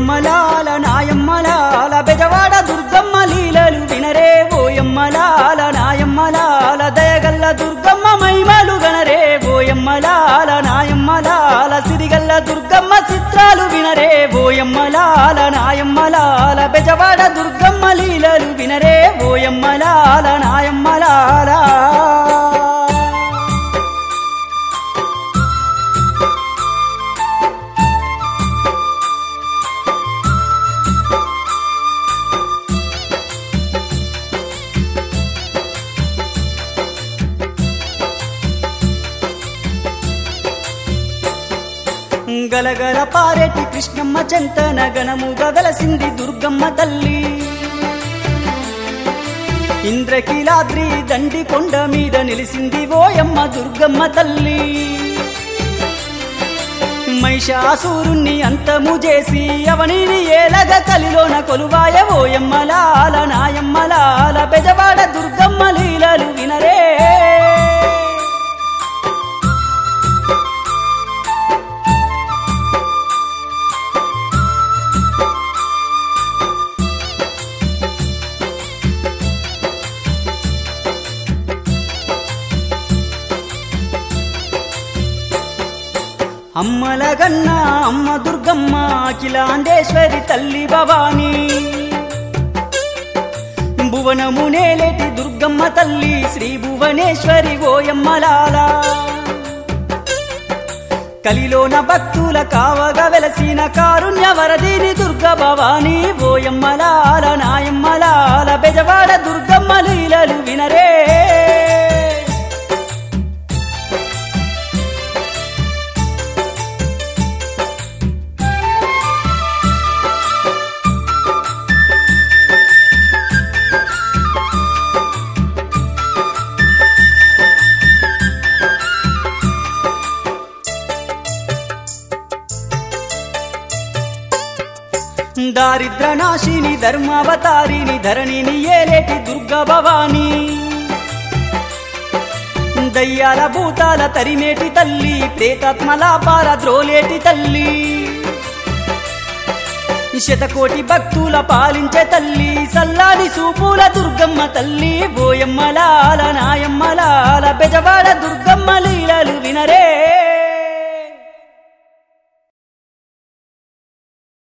ఓయమ్మలాల నాయమ్మలాల బెజవాడ దుర్గమ్మ లీలలు వినరే ఓయమ్మలాల నాయమ్మలాల దయగల్ల దుర్గమ్మ మైమలు గనరే ఓయమ్మలాల నాయమ్మలాల సిరిగల్ల దుర్గమ్మ చిత్రాలు వినరే ఓయమ్మలాల నాయమ్మలాల బెజవాడ దుర్గమ్మ లీలలు వినరే ఓయమ్మలాల నాయమ్మలాల గలగల పారెటి కృష్ణమ్మ చెంతన గణముగా వెలసింది దుర్గమ్మ తల్లి ఇంద్రకీలాద్రి దండి కొండ మీద నిలిసింది ఓయమ్మ దుర్గమ్మ తల్లి మహిషాసురుణ్ణి అంతము చేసి అవనిని ఏలగ కలిలోన కొలువాయ ఓయమ్మలాల నాయమ్మలాల బెజవాడ దుర్గమ్మ లీలలు వినరే అమ్మల గన్న అమ్మ దుర్గమ్మ అఖిలాండేశ్వరి తల్లి భవాని భువనము నేలేటి దుర్గమ్మ తల్లి శ్రీ భువనేశ్వరి ఓయమ్మలాల కలిలోన భక్తుల కావగా వెలసిన కారుణ్య వరదిని దుర్గ భవాని ఓయమ్మలాల నాయమ్మలాల బెజవాడ దుర్గమ్మ లీలలు వినరే దారిద్ర నాశిని ధర్మావతారిని ధరణిని ఏలేటి దుర్గా భవాని దయ్యాల భూతాల తరిమేటి తల్లి ప్రేతాత్మల పార ద్రోలేటి తల్లి శతకోటి భక్తుల పాలించే తల్లి సల్లాని సూపుల దుర్గమ్మ తల్లి బోయమ్మలాల నాయమ్మలాల బెజవాడ దుర్గమ్మ